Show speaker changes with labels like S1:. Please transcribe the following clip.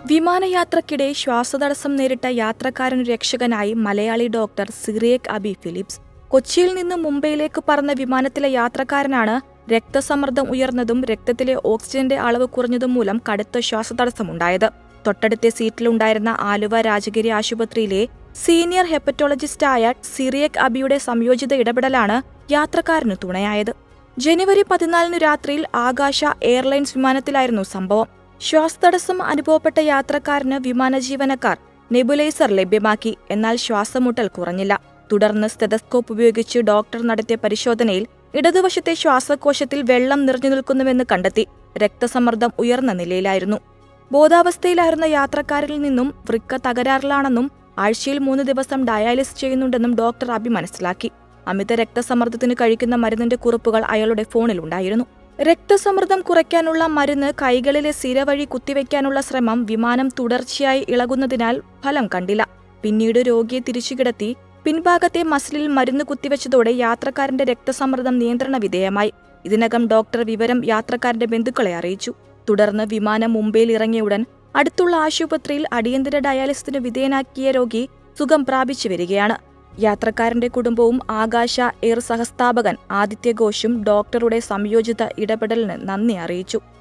S1: വിമാനയാത്രക്കിടെ ശ്വാസതടസ്സം നേരിട്ട യാത്രക്കാരനു രക്ഷകനായി മലയാളി ഡോക്ടർ സിറിയക് അബി ഫിലിപ്സ് കൊച്ചിയിൽ നിന്ന് മുംബൈയിലേക്ക് പറന്ന വിമാനത്തിലെ യാത്രക്കാരനാണ് രക്തസമ്മർദ്ദം ഉയർന്നതും രക്തത്തിലെ ഓക്സിജന്റെ അളവ് കുറഞ്ഞതും മൂലം കടുത്ത ശ്വാസതടസ്സമുണ്ടായത് തൊട്ടടുത്ത സീറ്റിലുണ്ടായിരുന്ന ആലുവ രാജഗിരി ആശുപത്രിയിലെ സീനിയർ ഹെപ്പറ്റോളജിസ്റ്റായ സിറിയക് അബിയുടെ സംയോജിത ഇടപെടലാണ് യാത്രക്കാരന് തുണയായത് ജനുവരി പതിനാലിന് രാത്രിയിൽ ആകാശ എയർലൈൻസ് വിമാനത്തിലായിരുന്നു സംഭവം ശ്വാസതടസ്സം അനുഭവപ്പെട്ട യാത്രക്കാരന് വിമാന ജീവനക്കാർ നെബുലൈസർ ലഭ്യമാക്കി എന്നാൽ ശ്വാസമുട്ടൽ കുറഞ്ഞില്ല തുടർന്ന് സ്റ്റെതസ്കോപ്പ് ഉപയോഗിച്ച് ഡോക്ടർ നടത്തിയ പരിശോധനയിൽ ഇടതുവശത്തെ ശ്വാസകോശത്തിൽ വെള്ളം നിറഞ്ഞു നിൽക്കുന്നുവെന്ന് കണ്ടെത്തി രക്തസമ്മർദ്ദം ഉയർന്ന നിലയിലായിരുന്നു ബോധാവസ്ഥയിലായിരുന്ന യാത്രക്കാരിൽ നിന്നും വൃക്ക തകരാറിലാണെന്നും ആഴ്ചയിൽ മൂന്ന് ദിവസം ഡയാലിസ് ചെയ്യുന്നുണ്ടെന്നും ഡോക്ടർ അബി മനസ്സിലാക്കി അമിത രക്തസമ്മർദ്ദത്തിന് കഴിക്കുന്ന മരുന്നിന്റെ കുറിപ്പുകൾ അയാളുടെ ഫോണിലുണ്ടായിരുന്നു രക്തസമ്മർദ്ദം കുറയ്ക്കാനുള്ള മരുന്ന് കൈകളിലെ സിര വഴി കുത്തിവെക്കാനുള്ള ശ്രമം വിമാനം തുടർച്ചയായി ഇളകുന്നതിനാൽ ഫലം കണ്ടില്ല പിന്നീട് രോഗിയെ തിരിച്ചുകിടത്തി പിൻഭാഗത്തെ മസിലിൽ മരുന്ന് കുത്തിവെച്ചതോടെ യാത്രക്കാരന്റെ രക്തസമ്മർദ്ദം നിയന്ത്രണ വിധേയമായി ഇതിനകം ഡോക്ടർ വിവരം യാത്രക്കാരന്റെ ബന്ധുക്കളെ അറിയിച്ചു തുടർന്ന് വിമാനം മുംബൈയിൽ ഇറങ്ങിയ ഉടൻ അടുത്തുള്ള ആശുപത്രിയിൽ അടിയന്തര ഡയാലിസിന് വിധേയനാക്കിയ രോഗി സുഖം പ്രാപിച്ചു വരികയാണ് യാത്രക്കാരന്റെ കുടുംബവും ആകാശ എയർ സഹസ്ഥാപകൻ ആദിത്യ ഘോഷും ഡോക്ടറുടെ സംയോജിത ഇടപെടലിന് നന്ദി അറിയിച്ചു